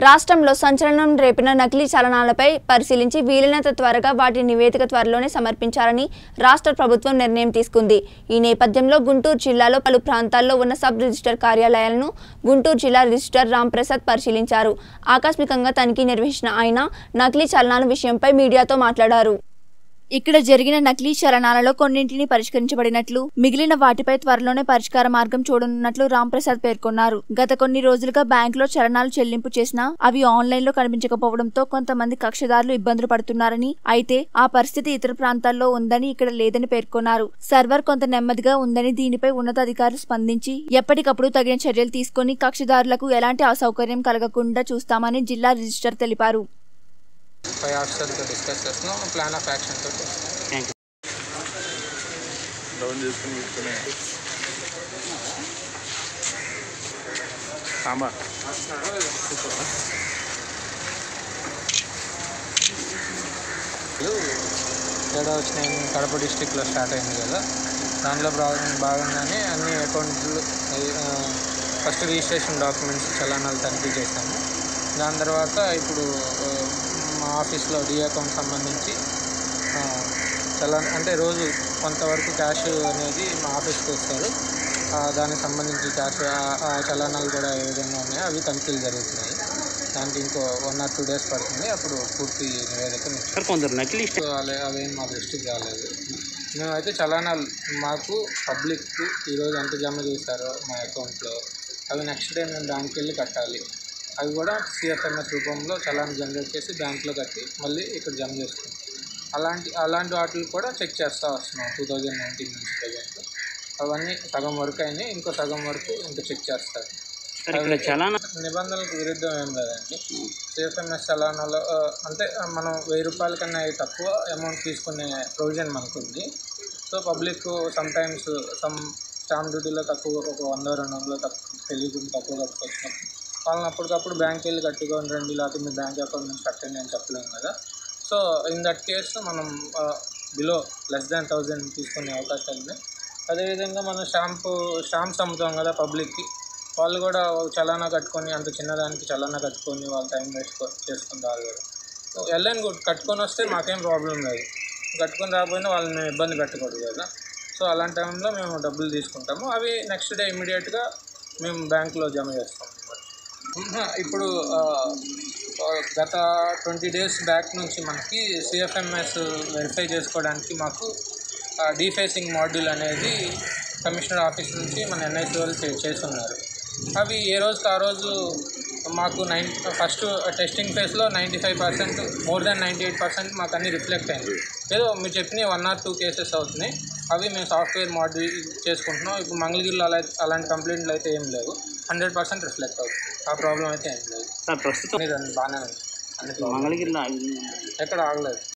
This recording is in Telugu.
రాష్ట్రంలో సంచలనం రేపిన నకిలీ చలనాలపై పరిశీలించి వీలైనంత త్వరగా వాటి నివేదిక త్వరలోనే సమర్పించాలని రాష్ట్ర ప్రభుత్వం నిర్ణయం తీసుకుంది ఈ నేపథ్యంలో గుంటూరు జిల్లాలో పలు ప్రాంతాల్లో ఉన్న సబ్ రిజిస్టర్ కార్యాలయాలను గుంటూరు జిల్లా రిజిస్టర్ రాంప్రసాద్ పరిశీలించారు ఆకస్మికంగా తనిఖీ నిర్వహించిన ఆయన నకిలీ చలనాల విషయంపై మీడియాతో మాట్లాడారు ఇక్కడ జరిగిన నకిలీ చలనాలలో కొన్నింటిని పరిష్కరించబడినట్లు మిగిలిన వాటిపై త్వరలోనే పరిష్కార మార్గం చూడనున్నట్లు రాంప్రసాద్ పేర్కొన్నారు గత కొన్ని రోజులుగా బ్యాంకులో చలనాలు చెల్లింపు చేసినా అవి ఆన్లైన్ లో కనిపించకపోవడంతో కొంతమంది కక్షదారులు ఇబ్బందులు పడుతున్నారని అయితే ఆ పరిస్థితి ఇతర ప్రాంతాల్లో ఉందని ఇక్కడ లేదని పేర్కొన్నారు సర్వర్ కొంత నెమ్మదిగా ఉందని దీనిపై ఉన్నతాధికారులు స్పందించి ఎప్పటికప్పుడు తగిన చర్యలు తీసుకుని కక్షదారులకు ఎలాంటి అసౌకర్యం కలగకుండా చూస్తామని జిల్లా రిజిస్టర్ తెలిపారు పై ఆఫీసర్తో డిస్కస్ చేస్తున్నాం ప్లాన్ ఆఫ్ యాక్షన్తో చేస్తున్నాం డౌన్ చేసుకుని తీసుకునే సాంబార్ తేడా వచ్చినాయి కడప డిస్టిక్లో స్టార్ట్ అయింది కదా దాంట్లో భాగం భాగంగానే అన్ని అకౌంట్లు ఫస్ట్ రిజిస్ట్రేషన్ డాక్యుమెంట్స్ చలానాలు తనిఖీ చేస్తాము దాని తర్వాత ఇప్పుడు ఆ, మా ఆఫీస్లో డి అకౌంట్ సంబంధించి ఆ, చలాన్ అంటే రోజు కొంతవరకు క్యాష్ అనేది మా ఆఫీస్కి వస్తారు ఆ, దానికి సంబంధించి క్యాష్ ఆ- ఆ చలానాలు కూడా ఏ విధంగా ఉన్నాయో అవి తనిఖీలు జరుగుతున్నాయి దానికి ఇంకో వన్ ఆర్ టూ డేస్ పడుతుంది అప్పుడు పూర్తి నివేదిక మీకు సార్ కొందరు నకిలీ సో అలా అవేం మా దృష్టికి రాలేదు మేమైతే చలానాలు మాకు పబ్లిక్కు ఈరోజు ఎంత జమ చేశారో మా అకౌంట్లో అవి నెక్స్ట్ డే మేము బ్యాంక్కి వెళ్ళి కట్టాలి అవి కూడా సిఎఫ్ఎంఎస్ రూపంలో చలాన్ జనరేట్ చేసి బ్యాంక్లో కట్టి మళ్ళీ ఇక్కడ జమ చేసుకుంటాం అలాంటి అలాంటి వాటిని కూడా చెక్ చేస్తూ వస్తున్నాం టూ థౌజండ్ నైన్టీన్ నుంచి ప్రజెంట్ అవన్నీ సగం వరకు అయినాయి ఇంకో సగం వరకు ఇంకా చెక్ చేస్తారు సార్ ఇక్కడ చలానా నిబంధనలకు విరుద్ధం ఏం లేదండి సిఎఫ్ఎంఎస్ చలానాలో ఆ, అంటే ఆ, మనం వెయ్యి రూపాయల కన్నా తక్కువ అమౌంట్ తీసుకునే ప్రొవిజన్ మనకు ఉంది so public some times some stamp డ్యూటీలో తక్కువ ఒక వంద రెండు వందలు తక్కువ తెలియకుండా తక్కువ కట్టుకొచ్చినప్పుడు వాళ్ళని అప్పటికప్పుడు బ్యాంక్ వెళ్ళి కట్టుకొని రండి లేకపోతే మీ బ్యాంక్ అకౌంట్ నుంచి కట్టండి అని చెప్పలేము కదా సో ఇన్ దట్ కేస్ మనం బిలో లెస్ దాన్ థౌజండ్ తీసుకునే అవకాశాలు ఉన్నాయి అదేవిధంగా మనం షాంపూ స్టాంప్స్ అమ్ముతాం కదా పబ్లిక్కి వాళ్ళు కూడా ఒక చలానా కట్టుకొని అంత చిన్నదానికి చలానా కట్టుకొని వాళ్ళు టైం వేస్ట్ చేసుకుంటారు కదా సో ఎల్ఎన్ కట్టుకొని వస్తే మాకేం ప్రాబ్లం లేదు కట్టుకొని రాకపోయినా వాళ్ళని మేము ఇబ్బంది పెట్టకూడదు కదా సో అలాంటి టైంలో మేము డబ్బులు తీసుకుంటాము అవి నెక్స్ట్ డే ఇమీడియట్గా మేము బ్యాంకులో జమ చేస్తాం ఉహు, ఇప్పుడు ఆ, ఆ, గత ట్వంటీ డేస్ బ్యాక్ నుంచి మనకి సిఎఫ్ఎంఎస్ వెరిఫై చేసుకోవడానికి మాకు డీఫేసింగ్ మాడ్యూల్ అనేది కమిషనర్ ఆఫీస్ నుంచి మన ఎన్ఐసి వాళ్ళు చే- చేస్తున్నారు అవి ఏ రోజుకి ఆ రోజు మాకు నైన్ ఫస్ట్ టెస్టింగ్ ఫేజ్లో ninety five percent more than ninety eight percent మాకు అన్ని రిఫ్లెక్ట్ అయింది ఏదో మీరు చెప్పిన వన్ ఆర్ టూ కేసెస్ అవుతున్నాయి అవి మేము సాఫ్ట్వేర్ మాడ్యూల్ చేసుకుంటున్నాం ఇప్పుడు మంగళగిరిలో అలా అలాంటి కంప్లైంట్లు అయితే ఏం లేవు హండ్రెడ్ పర్సెంట్ రిఫ్లెక్ట్ అవుతుంది ఆ ప్రాబ్లం అయితే ఏం లేదు సార్ ప్రస్తుతం ఇది బాగానే ఉంది అన్ని problem. మంగళగిరిలో ఎక్కడ ఆగలేదు